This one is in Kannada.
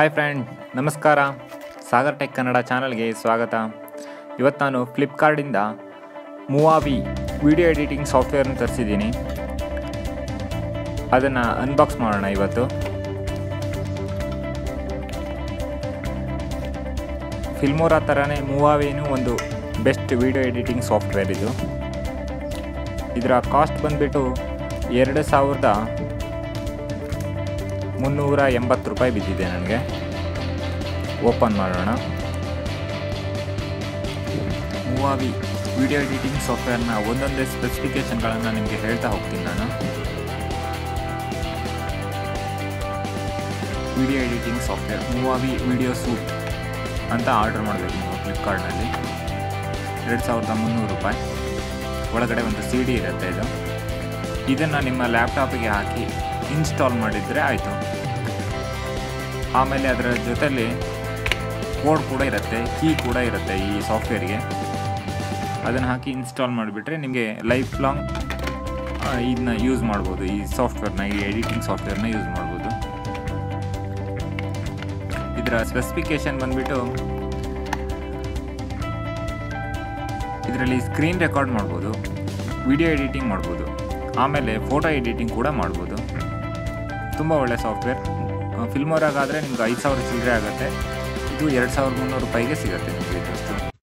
ಹಾಯ್ ಫ್ರೆಂಡ್ ನಮಸ್ಕಾರ ಸಾಗರ್ ಟೆಕ್ ಕನ್ನಡ ಚಾನಲ್ಗೆ ಸ್ವಾಗತ ಇವತ್ತು ನಾನು ಫ್ಲಿಪ್ಕಾರ್ಟಿಂದ ಮೂವಾವಿ ವಿಡಿಯೋ ಎಡಿಟಿಂಗ್ ಸಾಫ್ಟ್ವೇರ್ನ ತರಿಸಿದ್ದೀನಿ ಅದನ್ನು ಅನ್ಬಾಕ್ಸ್ ಮಾಡೋಣ ಇವತ್ತು ಫಿಲ್ಮೋರಾ ಥರನೇ ಮೂವಾವಿನೂ ಒಂದು ಬೆಸ್ಟ್ ವಿಡಿಯೋ ಎಡಿಟಿಂಗ್ ಸಾಫ್ಟ್ವೇರ್ ಇದು ಇದರ ಕಾಸ್ಟ್ ಬಂದುಬಿಟ್ಟು ಎರಡು ಸಾವಿರದ ಮುನ್ನೂರ ಎಂಬತ್ತು ರೂಪಾಯಿ ಬಿದ್ದಿದೆ ನನಗೆ ಓಪನ್ ಮಾಡೋಣ ಮೂವಾವಿ ವಿಡಿಯೋ ಎಡಿಟಿಂಗ್ ಸಾಫ್ಟ್ವೇರ್ನ ಒಂದೊಂದೇ ಸ್ಪೆಸಿಫಿಕೇಶನ್ಗಳನ್ನು ನಿಮಗೆ ಹೇಳ್ತಾ ಹೋಗ್ತೀನಿ ನಾನು video editing software Movavi video suite ಅಂತ ಆರ್ಡರ್ ಮಾಡಬೇಕು ನೀವು ಫ್ಲಿಪ್ಕಾರ್ಟ್ನಲ್ಲಿ ಎರಡು ಸಾವಿರದ ಮುನ್ನೂರು ರೂಪಾಯಿ ಒಳಗಡೆ ಒಂದು ಸಿ ಡಿ ಇರುತ್ತೆ ಇದು ಇದನ್ನು ನಿಮ್ಮ ಲ್ಯಾಪ್ಟಾಪಿಗೆ ಹಾಕಿ ಇನ್ಸ್ಟಾಲ್ ಮಾಡಿದರೆ ಆಯಿತು ಆಮೇಲೆ ಅದರ ಜೊತೆಲಿ ಕೋಡ್ ಕೂಡ ಇರುತ್ತೆ ಕೀ ಕೂಡ ಇರುತ್ತೆ ಈ ಸಾಫ್ಟ್ವೇರ್ಗೆ ಅದನ್ನು ಹಾಕಿ ಇನ್ಸ್ಟಾಲ್ ಮಾಡಿಬಿಟ್ರೆ ನಿಮಗೆ ಲೈಫ್ ಲಾಂಗ್ ಇದನ್ನ ಯೂಸ್ ಮಾಡ್ಬೋದು ಈ ಸಾಫ್ಟ್ವೇರ್ನ ಈ ಎಡಿಟಿಂಗ್ ಸಾಫ್ಟ್ವೇರ್ನ ಯೂಸ್ ಮಾಡ್ಬೋದು ಇದರ ಸ್ಪೆಸಿಫಿಕೇಶನ್ ಬಂದ್ಬಿಟ್ಟು ಇದರಲ್ಲಿ ಸ್ಕ್ರೀನ್ ರೆಕಾರ್ಡ್ ಮಾಡ್ಬೋದು ವಿಡಿಯೋ ಎಡಿಟಿಂಗ್ ಮಾಡ್ಬೋದು ಆಮೇಲೆ ಫೋಟೋ ಎಡಿಟಿಂಗ್ ಕೂಡ ಮಾಡ್ಬೋದು ತುಂಬ ಒಳ್ಳೆ ಸಾಫ್ಟ್ವೇರ್ ಫಿಲ್ಮೋರಾಗಾದರೆ ನಿಮ್ಗೆ ಐದು ಸಾವಿರ ಚಿಲ್ಲರೆ ಆಗುತ್ತೆ ಇದು ಎರಡು ಸಾವಿರದ ಮುನ್ನೂರು ರೂಪಾಯಿಗೆ ಸಿಗುತ್ತೆ ನಿಮಗೆ ಇದಷ್ಟು